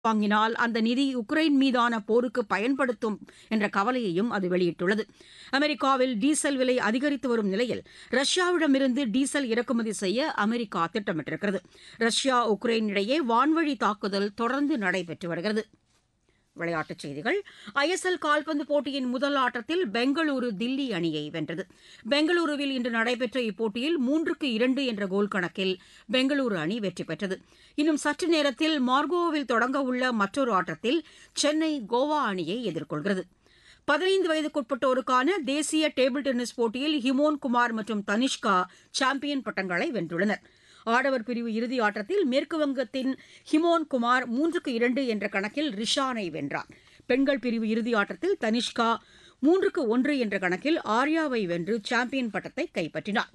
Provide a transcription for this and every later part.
வாங்கினால் அந்த நிதி உக்ரைன் மீதான போருக்கு பயன்படுத்தும் என்ற கவலையையும் அது வெளியிட்டுள்ளது அமெரிக்காவில் டீசல் விலை அதிகரித்து வரும் நிலையில் ரஷ்யாவிடமிருந்து டீசல் இறக்குமதி செய்ய அமெரிக்கா திட்டமிட்டிருக்கிறது ரஷ்யா உக்ரைன் இடையே வான்வழி தாக்குதல் தொடர்ந்து நடைபெற்று வருகிறது விளையாட்டுச் செய்திகள் ஐஎஸ்எல் கால்பந்து போட்டியின் முதல் ஆட்டத்தில் பெங்களூரு தில்லி அணியை வென்றது பெங்களூருவில் இன்று நடைபெற்ற இப்போட்டியில் மூன்றுக்கு இரண்டு என்ற கோல் கணக்கில் பெங்களூரு அணி வெற்றி பெற்றது இன்னும் சற்று நேரத்தில் மார்கோவில் தொடங்க உள்ள மற்றொரு ஆட்டத்தில் சென்னை கோவா அணியை எதிர்கொள்கிறது பதினைந்து வயதுக்குட்பட்டோருக்கான தேசிய டேபிள் டென்னிஸ் போட்டியில் ஹிமோன் குமார் மற்றும் தனிஷ்கா சாம்பியன் பட்டங்களை வென்றுள்ளனர் ஆடவர் பிரிவு இறுதி ஆட்டத்தில் மேற்குவங்கத்தின் ஹிமோன் குமார் மூன்றுக்கு இரண்டு என்ற கணக்கில் ரிஷானை வென்றார் பெண்கள் பிரிவு இறுதி ஆட்டத்தில் தனிஷ்கா மூன்றுக்கு ஒன்று என்ற கணக்கில் ஆர்யாவை வென்று சாம்பியன் பட்டத்தை கைப்பற்றினார்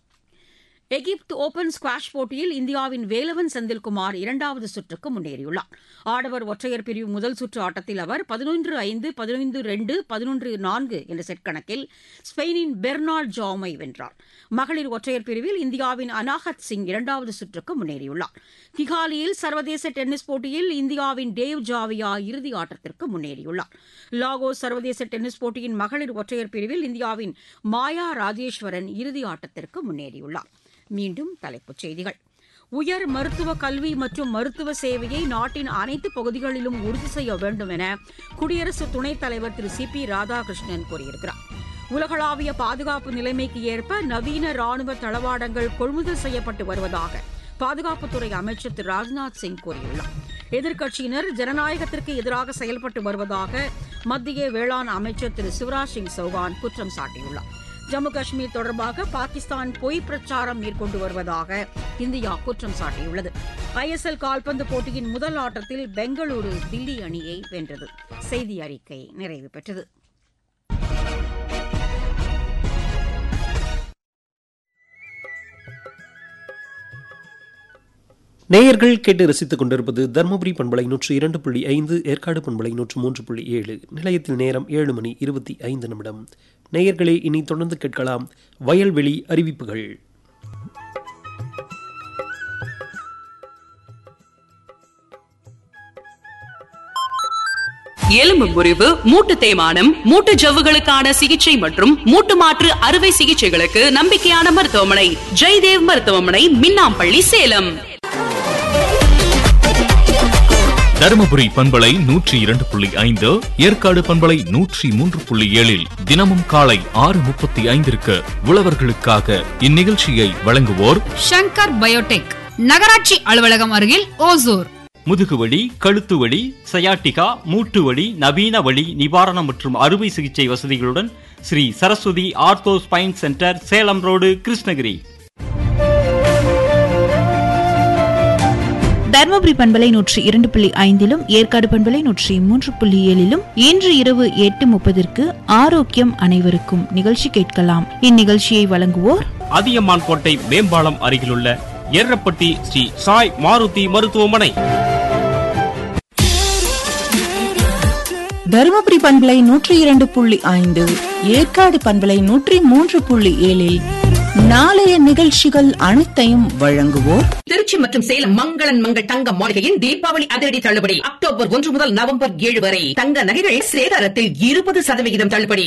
எகிப்து ஓபன் ஸ்குவாஷ் போட்டியில் இந்தியாவின் வேலவன் செந்தில்குமார் இரண்டாவது சுற்றுக்கு முன்னேறியுள்ளார் ஆடவர் ஒற்றையர் பிரிவு முதல் சுற்று ஆட்டத்தில் அவர் பதினொன்று ஐந்து பதினைந்து ரெண்டு பதினொன்று நான்கு என்ற செட் கணக்கில் ஸ்பெயினின் பெர்னார்ட் ஜாமை வென்றார் மகளிர் ஒற்றையர் பிரிவில் இந்தியாவின் அனாஹத் சிங் இரண்டாவது சுற்றுக்கு முன்னேறியுள்ளார் கிகாலியில் சர்வதேச டென்னிஸ் போட்டியில் இந்தியாவின் டேவ் ஜாவியா இறுதி ஆட்டத்திற்கு முன்னேறியுள்ளார் லாகோஸ் சர்வதேச டென்னிஸ் போட்டியின் மகளிர் ஒற்றையர் பிரிவில் இந்தியாவின் மாயா ராஜேஸ்வரன் இறுதி ஆட்டத்திற்கு முன்னேறியுள்ளார் மீண்டும் தலைப்புச் செய்திகள் உயர் மருத்துவ கல்வி மற்றும் மருத்துவ சேவையை நாட்டின் அனைத்து பகுதிகளிலும் உறுதி செய்ய வேண்டும் என குடியரசு துணைத் தலைவர் திரு சி பி ராதாகிருஷ்ணன் கூறியிருக்கிறார் உலகளாவிய பாதுகாப்பு நிலைமைக்கு ஏற்ப நவீன ராணுவ தளவாடங்கள் கொள்முதல் செய்யப்பட்டு வருவதாக பாதுகாப்புத்துறை அமைச்சர் திரு ராஜ்நாத் சிங் கூறியுள்ளார் எதிர்க்கட்சியினர் ஜனநாயகத்திற்கு எதிராக செயல்பட்டு வருவதாக மத்திய வேளாண் அமைச்சர் திரு சிவராஜ் சிங் சௌகான் குற்றம் சாட்டியுள்ளார் ஜம்மு காஷ்மீர் தொடர்பாக பாகிஸ்தான் பொய் பிரச்சாரம் மேற்கொண்டு வருவதாக இந்தியா குற்றம் சாட்டியுள்ளது ஐஎஸ்எல் கால்பந்து போட்டியின் முதல் ஆட்டத்தில் பெங்களூரு தில்லி அணியை வென்றது செய்தி அறிக்கை நிறைவு பெற்றது நேயர்கள் கேட்டு ரசித்துக் கொண்டிருப்பது தருமபுரி பண்பலை நூற்று இரண்டு புள்ளி ஐந்து ஏற்காடு பண்பலை நூற்று மூன்று புள்ளி ஏழு நிலையத்தில் நேரம் ஏழு மணி இருபத்தி ஐந்து நிமிடம் நேயர்களே இனி தொடர்ந்து கேட்கலாம் வயல்வெளி அறிவிப்புகள் எலும்பு முறிவு மூட்டு தேய்மானம் மூட்டு ஜவ்வுகளுக்கான சிகிச்சை மற்றும் மூட்டு மாற்று அறுவை சிகிச்சைகளுக்கு நம்பிக்கையான மருத்துவமனை ஜெய்தேவ் மருத்துவமனை மின்னாம்பள்ளி சேலம் தருமபுரி பண்பலை நூற்றி இரண்டு புள்ளி ஐந்து ஏற்காடு பண்பலை நூற்றி மூன்று புள்ளி ஏழில் தினமும் காலை ஆறு முப்பத்தி ஐந்திற்கு உழவர்களுக்காக இந்நிகழ்ச்சியை வழங்குவோர் ஷங்கர் பயோடெக் நகராட்சி அலுவலகம் அருகில் ஓசூர் முதுகுவலி கழுத்து வலி சயாட்டிகா மூட்டு வலி நவீன வலி நிவாரணம் மற்றும் அறுவை சிகிச்சை வசதிகளுடன் Sri Saraswathi ortho spine centre Salem road Krishnagiri Dharmapuri பண்பலை நூற்றி இரண்டு புள்ளி ஐந்திலும் ஏற்காடு பண்பலை நூற்றி மூன்று புள்ளி ஏழிலும் இன்று இரவு எட்டு முப்பதிற்கு ஆரோக்கியம் அனைவருக்கும் நிகழ்ச்சி கேட்கலாம் இந்நிகழ்ச்சியை வழங்குவோர் அதியமான் கோட்டை மேம்பாலம் அருகிலுள்ள எர்ரப்பட்டி ஸ்ரீ சாய் மாருதி மருத்துவமனை தருமபுரி பண்பலை நூற்றி இரண்டு புள்ளி ஐந்து ஏற்காடு பண்பலை நூற்றி மூன்று புள்ளி ஏழில் நாளைய நிகழ்ச்சிகள் அனைத்தையும் வழங்குவோர் திருச்சி மற்றும் சேலம் மங்களன் மங்கள் தங்க மாளிகையின் தீபாவளி அதிரடி தள்ளுபடி அக்டோபர் ஒன்று முதல் நவம்பர் ஏழு வரை தங்க நகைகள் சேதாரத்தில் இருபது சதவிகிதம் தள்ளுபடி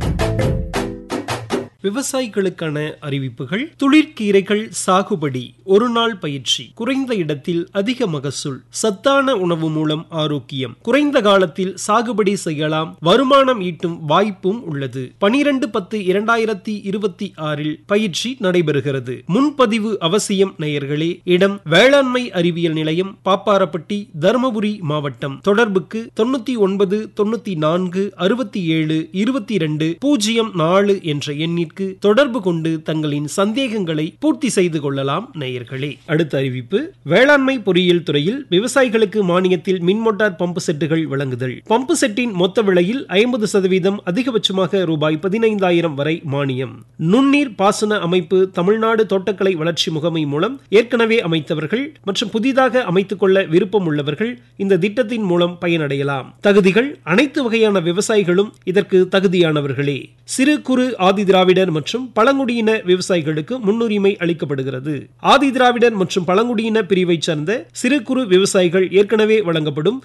விவசாயிகளுக்கான அறிவிப்புகள் துளிர்கீரைகள் சாகுபடி ஒரு நாள் பயிற்சி குறைந்த இடத்தில் அதிக மகசூல் சத்தான உணவு மூலம் ஆரோக்கியம் குறைந்த காலத்தில் சாகுபடி செய்யலாம் வருமானம் ஈட்டும் வாய்ப்பும் உள்ளது பனிரெண்டு பத்து இரண்டாயிரத்தி இருபத்தி ஆறில் பயிற்சி நடைபெறுகிறது முன்பதிவு அவசியம் நேயர்களே இடம் வேளாண்மை அறிவியல் நிலையம் பாப்பாரப்பட்டி தருமபுரி மாவட்டம் தொடர்புக்கு தொண்ணூத்தி ஒன்பது தொண்ணூத்தி நான்கு அறுபத்தி ஏழு இருபத்தி இரண்டு பூஜ்ஜியம் நாலு என்ற எண்ணிற்கு தொடர்பு கொண்டு தங்களின் சந்தேகங்களை பூர்த்தி செய்து கொள்ளலாம் நேயர்களே அடுத்த அறிவிப்பு வேளாண்மை பொறியியல் துறையில் விவசாயிகளுக்கு மானியத்தில் மின் மோட்டார் பம்பு செட்டுகள் வழங்குதல் பம்பு செட்டின் மொத்த விலையில் ஐம்பது சதவீதம் அதிகபட்சமாக ரூபாய் பதினைந்தாயிரம் வரை மானியம் நுண்ணீர் பாசன அமைப்பு தமிழ்நாடு தோட்டக்கலை வளர்ச்சி முகமை மூலம் ஏற்கனவே அமைத்தவர்கள் மற்றும் புதிதாக அமைத்துக் கொள்ள விருப்பம் உள்ளவர்கள் இந்த திட்டத்தின் மூலம் பயனடையலாம் தகுதிகள் அனைத்து வகையான விவசாயிகளும் இதற்கு தகுதியானவர்களே சிறு குறு ஆதி திராவிடர் மற்றும் பழங்குடியின விவசாயிகளுக்கு முன்னுரிமை அளிக்கப்படுகிறது ஆதி திராவிடர் மற்றும் பழங்குடியின பிரிவைச் சார்ந்த சிறு குறு விவசாயிகள் ஏற்கனவே வழங்கப்படும்